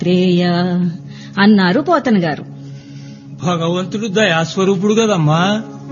త్రేయ అన్నారు పోతన గారు భగవంతుడు దయాస్వరూపుడు కదమ్మా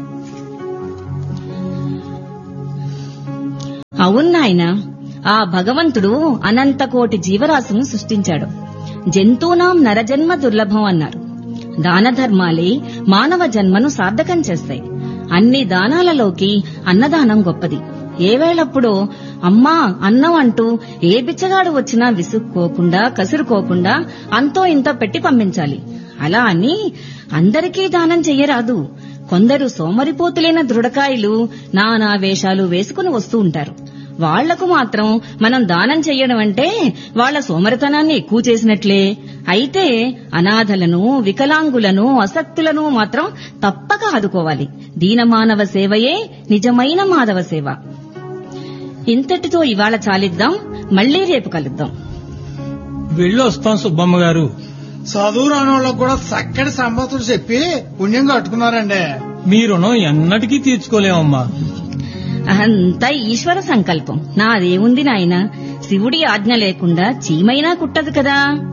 అవును నాయన ఆ భగవంతుడు అనంత కోటి జీవరాశులను సృష్టించాడు జంతువునాం నరజన్మ దుర్లభం అన్నారు దాన ధర్మాలే మానవ జన్మను సార్థకం చేస్తాయి అన్ని దానాలలోకి అన్నదానం గొప్పది ఏ వేళప్పుడో అమ్మా అన్నం అంటూ ఏ బిచ్చగాడు వచ్చినా విసుక్కోకుండా కసురుకోకుండా అంతో ఇంతో పెట్టి పంపించాలి అలా అని అందరికీ దానం చెయ్యరాదు కొందరు సోమరిపోతులైన దృఢకాయలు నానా వేషాలు వేసుకుని వస్తూ ఉంటారు వాళ్లకు మాత్రం మనం దానం చెయ్యడం అంటే వాళ్ల సోమరితనాన్ని ఎక్కువ చేసినట్లే అయితే అనాథలను వికలాంగులను అసక్తులను మాత్రం తప్పక ఆదుకోవాలి దీనమానవ సేవయే నిజమైన మాధవ సేవ ఇంతటితో ఇవాళ చాలిద్దాం మళ్లీ రేపు కలుద్దాం వెళ్ళి వస్తాం సుబ్బమ్మ గారు చదువు రాని వాళ్ళకు కూడా చక్కటి సంపత్తులు చెప్పి పుణ్యం కట్టుకున్నారండి మీ రుణం ఎన్నటికీ తీర్చుకోలేమమ్మా అంతా ఈశ్వర సంకల్పం నాదేముంది నాయన శివుడి ఆజ్ఞ లేకుండా చీమైనా కుట్టదు కదా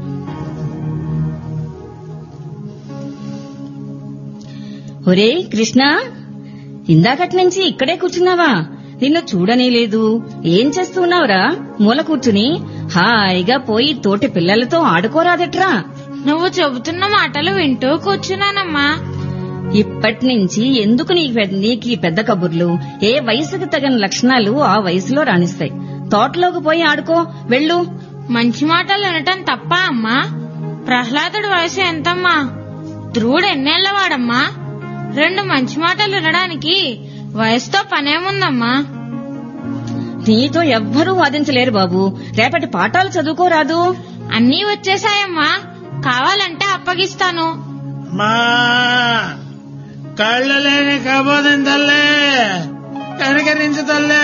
ఒరే కృష్ణ ఇందాకటి నుంచి ఇక్కడే కూర్చున్నావా నిన్ను చూడనే లేదు ఏం చేస్తున్నావురా మూల కూర్చుని హాయిగా పోయి తోటి పిల్లలతో ఆడుకోరాదట్రా నువ్వు చెబుతున్న మాటలు వింటూ కూర్చున్నానమ్మా ఇప్పటి నుంచి ఎందుకు నీకు పెద్ద- నీకు ఈ పెద్ద కబుర్లు ఏ వయసుకు తగిన లక్షణాలు ఆ వయసులో రాణిస్తాయి తోటలోకి పోయి ఆడుకో వెళ్ళు మంచి మాటలు వినటం తప్ప అమ్మా ప్రహ్లాదుడి వయసు ఎంతమ్మా ధ్రువుడు ఎన్నేళ్లవాడమ్మా రెండు మంచి మాటలు వినడానికి వయసుతో పనేముందమ్మా నీతో ఎవ్వరూ వాదించలేరు బాబు రేపటి పాఠాలు చదువుకోరాదు అన్నీ వచ్చేసాయమ్మా కావాలంటే అప్పగిస్తాను మా కళ్ళు లేని కబోదిన తల్లే కనికరించు తల్లే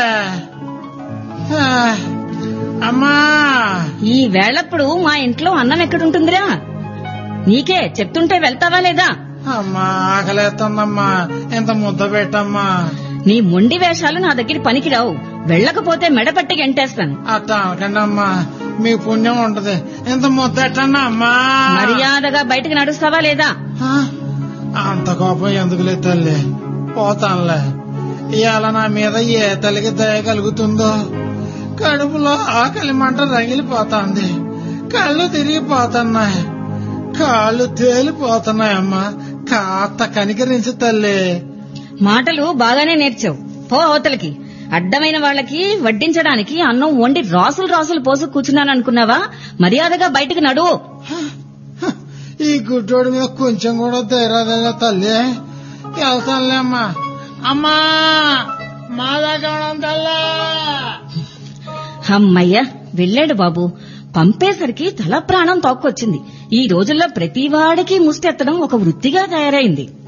ఆ, అమ్మా ఈ వేళప్పుడు మా ఇంట్లో అన్నం ఎక్కడుంటుందిరా నీకే చెప్తుంటే వెళ్తావా లేదా అమ్మా ఆకలేస్తుందమ్మా ఇంత ముద్ద పెట్టమ్మా నీ మొండి వేషాలు నా దగ్గర పనికిరావు వెళ్ళకపోతే మెడపట్టి గంటేస్తాను అట్ట అనకండి అమ్మా మీ పుణ్యం ఉంటది ఇంత ముద్ద ఎట్టన్నా అమ్మా మర్యాదగా బయటకు నడుస్తావా లేదా ఆ, అంత కోపం ఎందుకులే తల్లి పోతానులే ఇవాళ నా మీద ఏ తల్లికి దయ కలుగుతుందో కడుపులో ఆకలి మంట రగిలిపోతాంది కళ్ళు తిరిగిపోతున్నాయి కాళ్ళు తేలిపోతున్నాయమ్మా కాస్త కనికరించి తల్లి మాటలు బాగానే నేర్చావు పో అవతలకి అడ్డమైన వాళ్ళకి వడ్డించడానికి అన్నం వండి రాసులు రాసులు పోసు కూర్చున్నాను అనుకున్నావా మర్యాదగా బయటకు నడు హ, ఈ గుడ్డోడి మీద కొంచెం కూడా ధైర్యాల తల్లి వెళ్తానులే అమ్మా అమ్మా మా దగ్గర తల్లి అమ్మయ్య వెళ్ళాడు బాబు పంపేసరికి తల ప్రాణం తోక్కొచ్చింది ఈ రోజుల్లో ప్రతి వాడికి ముష్టెత్తడం ఒక వృత్తిగా తయారైంది